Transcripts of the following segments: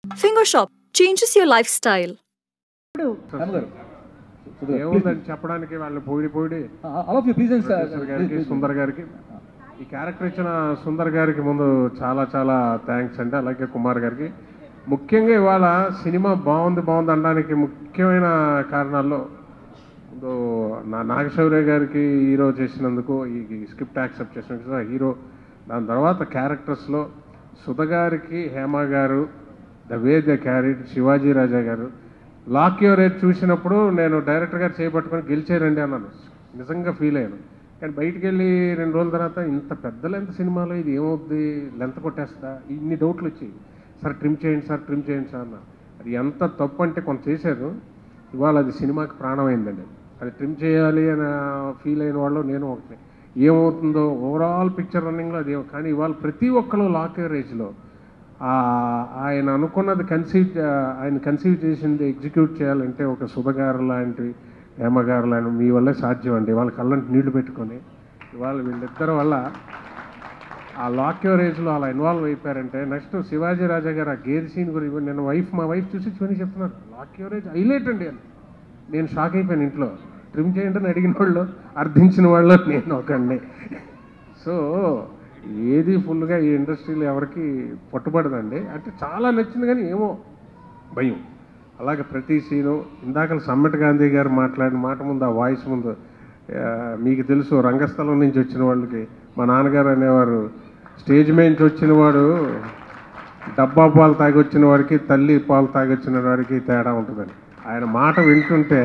Finger Shop changes your lifestyle. రాము గారు ఏముందని చెప్పడానికి వాళ్ళు పోయిడి పోయిడి all of you please professor గారికి సుందర్ గారికి ఈ క్యారెక్టర్ ఇచ్చిన సుందర్ గారికి ముందు చాలా చాలా థ్యాంక్స్ అండి అలాగే కుమార్ గారికి ముఖ్యంగా ఇవాళ సినిమా బాగుంది బాగుంది అనడానికి ముఖ్యమైన కారణాల్లో ముందు నా నాగశౌర్య గారికి హీరో చేసినందుకు ఈ స్క్రిప్ట్ యాక్సెప్ట్ చేసినందుకు హీరో దాని తర్వాత క్యారెక్టర్స్లో సుధ గారికి హేమ గారు the way the carried Shivaji Raja గారు లాక్ యువర్ ఏజ్ చూసినప్పుడు నేను డైరెక్టర్ గారు చేపట్టుకొని గెలిచారండి అన్నాను నిజంగా ఫీల్ అయ్యాను కానీ బయటికి వెళ్ళి రెండు రోజుల తర్వాత ఇంత పెద్ద లెంత్ సినిమాలో ఇది ఏమవుద్ది లెంత్ కొట్టేస్తా ఇన్ని డౌట్లు వచ్చాయి సార్ ట్రిమ్ చేయండి సార్ ట్రిమ్ చేయండి సార్ అన్న అది ఎంత తప్పు అంటే కొంత చేశారు ఇవాళ అది సినిమాకి ప్రాణమైందండి అది ట్రిమ్ చేయాలి అని ఫీల్ అయిన వాళ్ళు నేను ఒకటి ఏమవుతుందో ఓవరాల్ పిక్చర్ రన్నింగ్లో అది ఏమో- కానీ ఇవాళ ప్రతి ఒక్కరు లాక్ రేజ్లో ఆయన అనుకున్నది కన్సీవ్ ఆయన కన్సీవ్ చేసింది ఎగ్జిక్యూట్ చేయాలంటే ఒక సుధగారు లాంటి హేమగారు లాంటి మీ వల్లే సాధ్యం అండి వాళ్ళ కళ్ళంటి నీళ్లు పెట్టుకొని ఇవాళ వీళ్ళిద్దరి వల్ల ఆ లాక్ రేజ్లో అలా ఇన్వాల్వ్ అయిపోయారంటే నెక్స్ట్ శివాజీ రాజా గారు ఆ గేర్ సీన్ గురించి నేను వైఫ్ మా వైఫ్ చూసి చూని చెప్తున్నారు లాక్ రేజ్ హైలైట్ అండి అని నేను షాక్ అయిపోయాను ఇంట్లో ట్రిమ్ చేయండి అని అడిగిన వాళ్ళు అర్థించిన వాళ్ళు నేను ఒకండి సో ఏది ఫుల్గా ఈ ఇండస్ట్రీలో ఎవరికి పట్టుబడదండి అంటే చాలా నచ్చింది కానీ ఏమో భయం అలాగే ప్రతి సీను ఇందాక సమ్మెట్ గాంధీ గారు మాట్లాడిన మాట ముందు ఆ వాయిస్ ముందు ఆ, మీకు తెలుసు రంగస్థలం నుంచి వచ్చిన వాళ్ళకి మా నాన్నగారు అనేవారు స్టేజ్ మీద నుంచి వచ్చిన వాడు డబ్బా పాలు తాగి వచ్చిన వాడికి తల్లి పాలు తాగి వచ్చిన వాడికి తేడా ఉంటుందని ఆయన మాట వింటుంటే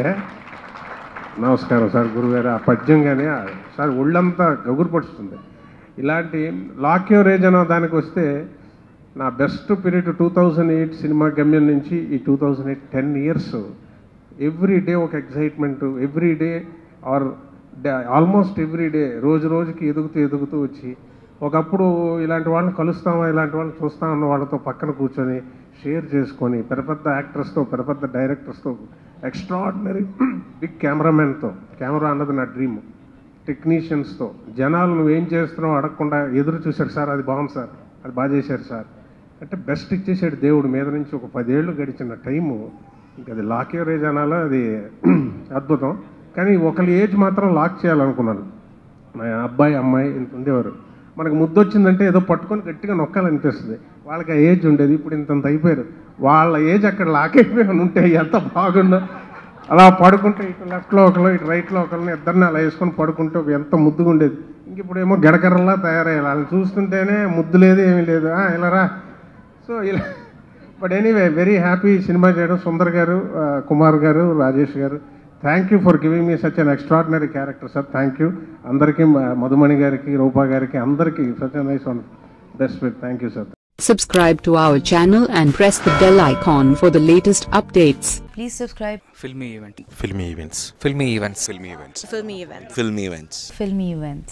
నమస్కారం సార్ గురుగారు ఆ పద్యం కానీ ఆ- సార్ ఒళ్ళంతా గగురు పడుతుంది ఇలాంటి లాక్ రేజ్ అనే దానికి వస్తే నా best period two thousand eight cinema Gamyam నుంచి ఈ two thousand eight ten years every day ఒక excitement every day or almost every day రోజు రోజుకి ఎదుగుతూ ఎదుగుతూ వచ్చి ఒకప్పుడు ఇలాంటి వాళ్ళని కలుస్తామా ఇలాంటి వాళ్ళని చూస్తాం అన్న వాళ్ళతో పక్కన కూర్చొని షేర్ చేసుకొని పెద్ద పెద్ద యాక్టర్స్తో పెద్ద పెద్ద డైరెక్టర్స్తో ఎక్స్ట్రాడినరీ బిగ్ కెమెరామెన్తో కెమెరా అన్నది నా డ్రీమ్ టెక్నీషియన్స్తో జనాలు నువ్వేం చేస్తున్నావు అడగకుండా ఎదురు చూశారు సార్ అది బాగుంది సార్ అది బాగా చేశారు సార్ అంటే బెస్ట్ ఇచ్చేసాడు దేవుడు మీద నుంచి ఒక పదేళ్ళు గడిచిన టైము ఇంకా అది లాక్ ఎవరేజ్ అనాలో అది అద్భుతం కానీ ఒకరి ఏజ్ మాత్రం లాక్ చేయాలనుకున్నాను మా అబ్బాయి అమ్మాయి ఇంత ఉండేవారు మనకు ముద్దు వచ్చిందంటే ఏదో పట్టుకొని గట్టిగా నొక్కాలనిపిస్తుంది వాళ్ళకి ఆ ఏజ్ ఉండేది ఇప్పుడు ఇంతంత అయిపోయారు వాళ్ళ ఏజ్ అక్కడ లాక్ అయిపోయి ఉంటే ఎంత బాగుందో అలా పడుకుంటే ఇటు లెఫ్ట్లో ఒకరు ఇటు రైట్లో ఒకరిని ఇద్దరిని అలా వేసుకొని పడుకుంటే ఒక ఎంత ముద్దుగా ఉండేది ఇంక ఇప్పుడు ఏమో గడకర్రలా తయారయ్యారు వాళ్ళని చూస్తుంటేనే ముద్దు లేదు ఏమీ లేదు "ఆ, ఇలా రా సో ఇలా but anyway very happy cinema చేయడం సుందర్ గారు ఆ, కుమార్ గారు రాజేష్ గారు thank you for giving me such an extraordinary character sir thank you అందరికీ మ- మధుమణి గారికి రూపా గారికి అందరికీ such an nice one best with thank you sir Subscribe to our channel and press the bell icon for the latest updates. Please subscribe filmy event filmy events filmy events filmy events Filmy events. filmy events Filmy Events.